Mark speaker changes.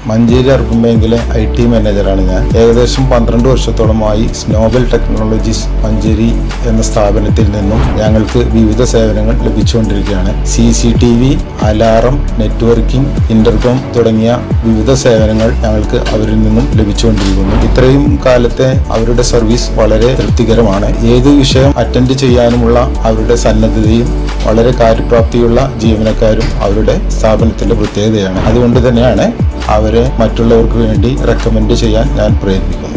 Speaker 1: Manjeri urban ബാങ്കിലെ I T മാനേജറാണ് ഞാൻ ഏകദേശം പന്ത്രണ്ട് വർഷത്തോളമായി സ്നോബൽ ടെക്നോളജീസ് മഞ്ചേരി എന്ന സ്ഥാപനത്തിൽ നിന്നും ഞങ്ങൾക്ക് വിവിധ സേവനങ്ങൾ ലഭിച്ചുകൊണ്ടിരിക്കുകയാണ് C C T V alarm networking intercom തുടങ്ങിയ വിവിധ സേവനങ്ങൾ ഞങ്ങൾക്ക് അവരിൽ നിന്നും ലഭിച്ചുകൊണ്ടിരിക്കുന്നു ഇത്രയും കാലത്തെ അവരുടെ സർവീസ് വളരെ തൃപ്തികരമാണ് ഏത് വിഷയം അറ്റൻഡ് ചെയ്യാനുമുള്ള അവരുടെ സന്നദ്ധതയും വളരെ കാര്യപ്രാപ്തിയുള്ള ജീവനക്കാരും അവരുടെ സ്ഥാപനത്തിന്റെ പ്രത്യേകതയാണ് അതുകൊണ്ട് തന്നെയാണ് അവരെ മറ്റുള്ളവർക്ക് വേണ്ടി റെക്കമെൻഡ് ചെയ്യാൻ ഞാൻ പ്രയത്നിക്കുന്നത്